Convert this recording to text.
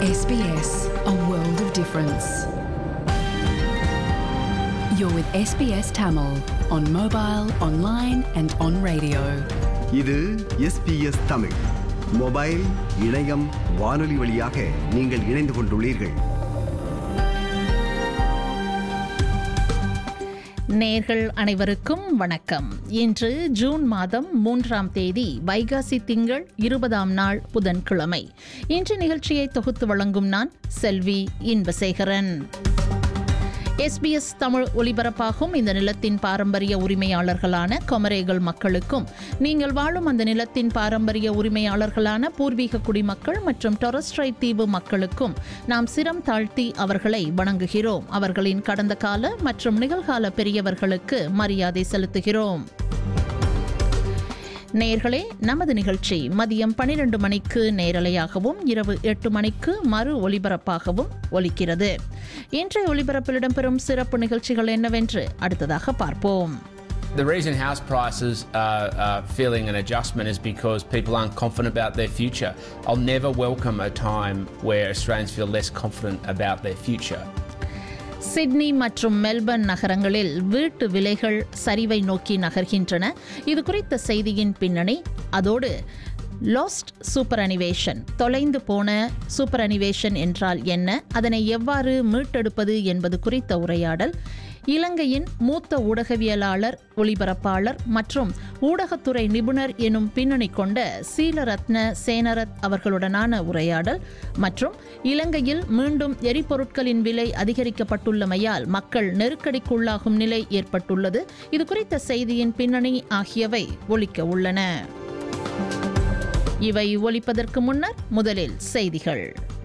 SBS, a world of difference. You're with SBS Tamil on mobile, online, and on radio. இது SBS Tamil mobile இணையம் வானொலி வழியாக நீங்கள் இணைந்து கொண்டுள்ளீர்கள் நேர்கள் அனைவருக்கும் வணக்கம் இன்று ஜூன் மாதம் மூன்றாம் தேதி வைகாசி திங்கள் இருபதாம் நாள் புதன்கிழமை இன்று நிகழ்ச்சியை தொகுத்து வழங்கும் நான் செல்வி இன்பசேகரன் எஸ்பிஎஸ் தமிழ் ஒலிபரப்பாகும் இந்த நிலத்தின் பாரம்பரிய உரிமையாளர்களான கொமரேகள் மக்களுக்கும் நீங்கள் வாழும் அந்த நிலத்தின் பாரம்பரிய உரிமையாளர்களான பூர்வீக குடிமக்கள் மற்றும் டொரஸ்ட்ரைட் தீவு மக்களுக்கும் நாம் சிரம் தாழ்த்தி அவர்களை வணங்குகிறோம் அவர்களின் கடந்த கால மற்றும் நிகழ்கால பெரியவர்களுக்கு மரியாதை செலுத்துகிறோம் நேர்களே நமது நிகழ்ச்சி மதியம் பனிரெண்டு மணிக்கு நேரலையாகவும் இரவு எட்டு மணிக்கு மறு ஒலிபரப்பாகவும் ஒலிக்கிறது இன்றைய ஒலிபரப்பில் இடம்பெறும் சிறப்பு நிகழ்ச்சிகள் என்னவென்று அடுத்ததாக பார்ப்போம் The reason house prices are, are feeling an adjustment is because people aren't confident about their future. I'll never welcome a time where Australians feel less confident about their future. Sydney மற்றும் Melbourne நகரங்களில் வீட்டு விலைகள் சரிவை நோக்கி நகர்கின்றன இது குறித்த செய்தியின் பின்னணி அதோடு லாஸ்ட் சூப்பர் அனிவேஷன் தொலைந்து போன சூப்பர் அனிவேஷன் என்றால் என்ன அதனை எவ்வாறு மீட்டெடுப்பது என்பது குறித்த உரையாடல் இலங்கையின் மூத்த ஊடகவியலாளர் ஒளிபரப்பாளர் மற்றும் ஊடகத்துறை நிபுணர் எனும் பின்னணி கொண்ட சீலரத்ன சேனரத் அவர்களுடனான உரையாடல் மற்றும் இலங்கையில் மீண்டும் எரிபொருட்களின் விலை அதிகரிக்கப்பட்டுள்ளமையால் மக்கள் நெருக்கடிக்குள்ளாகும் நிலை ஏற்பட்டுள்ளது இது குறித்த செய்தியின் பின்னணி ஆகியவை ஒலிக்க உள்ளன இவை ஒலிப்பதற்கு முன்னர் முதலில் செய்திகள்